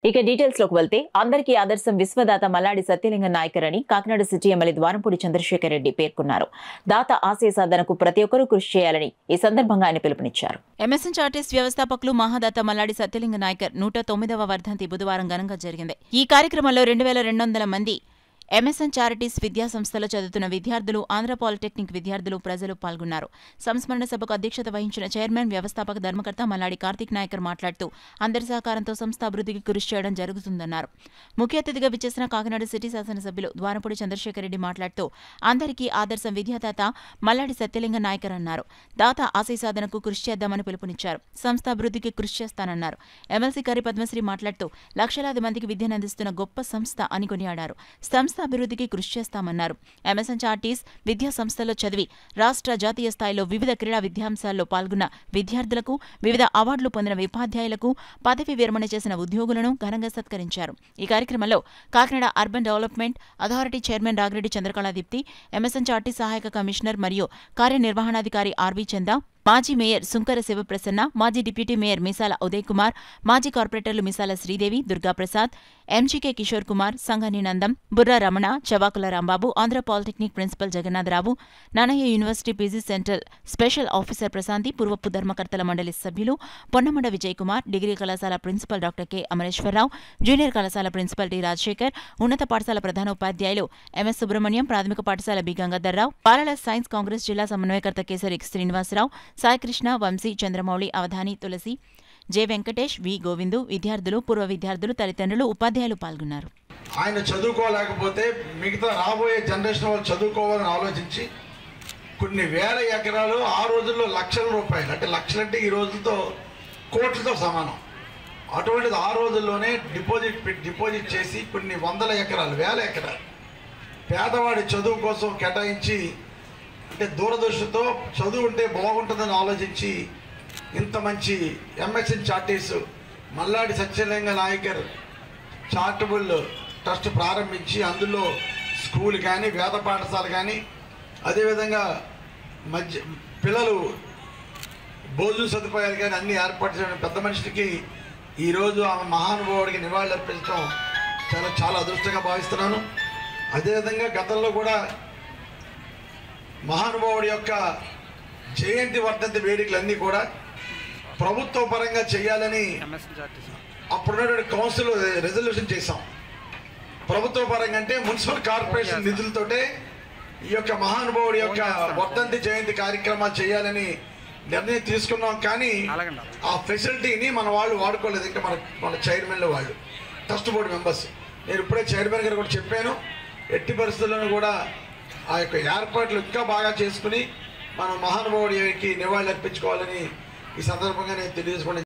ఇక డీటెయిల్స్ లోకి వెళ్తే అందరికీ ఆదర్శం విశ్వదాత మల్లాడి సత్యలింగ నాయకర్ అని కాకినాడ సిటీ ఎమ్మెల్యే ద్వారంపూడి చంద్రశేఖర్ రెడ్డి పేర్కొన్నారు దాత ఆశయ సాధనకు ప్రతి ఒక్కరూ కృషి చేయాలని ఈ సందర్భంగా ఆయన పిలుపునిచ్చారు ఎంఎస్ఎన్ చార్టెస్ వ్యవస్థాపకులు మహాదాత మల్లాడి సత్యలింగ నాయకర్ నూట తొమ్మిదవ వర్ధంతి బుధవారం ఘనంగా జరిగింది ఈ కార్యక్రమంలో రెండు వేల రెండు వందల మంది ఎంఎస్ఎన్ చారిటీస్ విద్యా సంస్థలో చదువుతున్న విద్యార్థులు ఆంధ్ర పాలిటెక్నిక్ విద్యార్థులు ప్రజలు పాల్గొన్నారు సంస్మరణ సభకు అధ్యక్షత వహించిన చైర్మన్ వ్యవస్థాపక ధర్మకర్త మల్లాడి కార్తీక్ నాయకర్ మాట్లాడుతూ అందరి సహకారంతో సంస్థ అభివృద్ధికి కృషి చేయడం జరుగుతుందన్నారు ముఖ్య అతిథిగా విచ్చేసిన కాకినాడ సిటీ శాసనసభ్యులు ద్వారపూడి చంద్రశేఖర్ రెడ్డి మాట్లాడుతూ అందరికీ ఆదర్శం విద్యాదాత మల్లాడి సత్యలింగ నాయకర్ అన్నారు దాత ఆశయ సాధనకు కృషి చేద్దామని పిలుపునిచ్చారు సంస్థ అభివృద్ధికి కృషి చేస్తానన్నారు ఎమ్మెల్సీ కరి పద్మశ్రీ మాట్లాడుతూ లక్షలాది మందికి విద్యను అందిస్తున్న గొప్ప సంస్థ అని కొనియాడారు సంస్థ అభివృద్ధికి కృషి చేస్తామన్నారు ఎంఎస్ఎన్ చార్టీస్ విద్యా సంస్థలో చదివి రాష్ట్ర జాతీయ స్థాయిలో వివిధ క్రీడా విద్యాంశాల్లో పాల్గొన్న విద్యార్థులకు వివిధ అవార్డులు పొందిన ఉపాధ్యాయులకు పదవి విరమణ చేసిన ఉద్యోగులను ఘనంగా సత్కరించారు ఈ కార్యక్రమంలో Kakinada urban development authority chairman Ragireddy Chandrakaladeepti MSN charity సహాయక కమిషనర్ మరియు కార్యనిర్వహణాధికారి ఆర్వి చందా మాజీ మేయర్ సుంకర శివప్రసన్న మాజీ డిప్యూటీ మేయర్ మిసాల ఉదయ్ కుమార్ మాజీ కార్పొరేటర్లు Misala Sridevi Durgaprasad MGK Kishore Kumar Sangani Nandam Burra Ramana Chavakula Rambabu Andhra polytechnic principal Jagannatharao Nanayya university PG central special officer Prasanthi పూర్వపు ధర్మకర్తల మండలి సభ్యులు పొన్నమండ విజయ్ కుమార్ డిగ్రీ కళాశాల principal doctor K Amareswararao junior కళాశాల ప్రిన్సిపల్ టి రాజశేఖర్ ఉన్నత పాఠశాల ప్రధానోపాధ్యాయులు ఎంఎస్ సుబ్రహ్మణ్యం ప్రాథమిక పాఠశాల బి గంగాధర్రావు పాలల సైన్స్ కాంగ్రెస్ జిల్లా సమన్వయకర్త కేసరి శ్రీనివాసరావు సాయికృష్ణ వంశీ చంద్రమౌళి అవధాని తులసి జె వెంకటేష్ వి గోవిందు విద్యార్థులు పూర్వ విద్యార్థులు తల్లిదండ్రులు ఉపాధ్యాయులు పాల్గొన్నారు ఆయన చదువుకోలేకపోతే మిగతా రాబోయే జనరేషన్ వాళ్ళు చదువుకోవాలని ఆలోచించి కొన్ని వేల ఎకరాలు ఆ రోజుల్లో లక్షల రూపాయలు అంటే లక్షలంటే ఈ రోజులతో కోట్లతో సమానం అటువంటిది ఆ రోజుల్లోనే డిపాజిట్ పెట్టి డిపాజిట్ చేసి కొన్ని వందల ఎకరాలు వేల ఎకరాలు పేదవాడి చదువు కోసం కేటాయించి అంటే దూరదృష్టితో చదువు ఉంటే బాగుంటుందని ఆలోచించి ఇంత మంచి MSN charities Malladi Satyalinga Nayakar charitable trust ప్రారంభించి అందులో స్కూల్ కానీ వేద పాఠశాల కానీ అదేవిధంగా మధ్య పిల్లలు భోజన సదుపాయాలు కానీ అన్ని ఏర్పాటు చేయడం పెద్ద మనిషికి ఈరోజు ఆమె మహానుభావుడికి నివాళులు అర్పించడం చాలా చాలా అదృష్టంగా భావిస్తున్నాను అదేవిధంగా గతంలో కూడా మహానుభావుడి యొక్క జయంతి వర్ధంతి వేడుకలన్నీ కూడా ప్రభుత్వ పరంగా చేయాలని అప్పుడున్నటువంటి కౌన్సిల్ రెజల్యూషన్ చేశాం ప్రభుత్వ పరంగా అంటే మున్సిపల్ కార్పొరేషన్ నిధులతోటే ఈ యొక్క మహానుభావుడి యొక్క వర్ధంతి జయంతి కార్యక్రమాలు చేయాలని నిర్ణయం తీసుకున్నాం కానీ ఆ ఫెసిలిటీని మన వాళ్ళు వాడుకోలేదు ఇంకా మన మన చైర్మన్లు వాళ్ళు ట్రస్ట్ బోర్డు మెంబర్స్ నేను ఇప్పుడే చైర్మన్ గారు కూడా చెప్పాను ఎట్టి పరిస్థితుల్లోనూ కూడా ఆ యొక్క ఏర్పాట్లు ఇంకా బాగా చేసుకుని మనం మహానుభావుడికి నివాళులు అర్పించుకోవాలని ఈ సందర్భంగా నేను తెలియజేసుకోవడం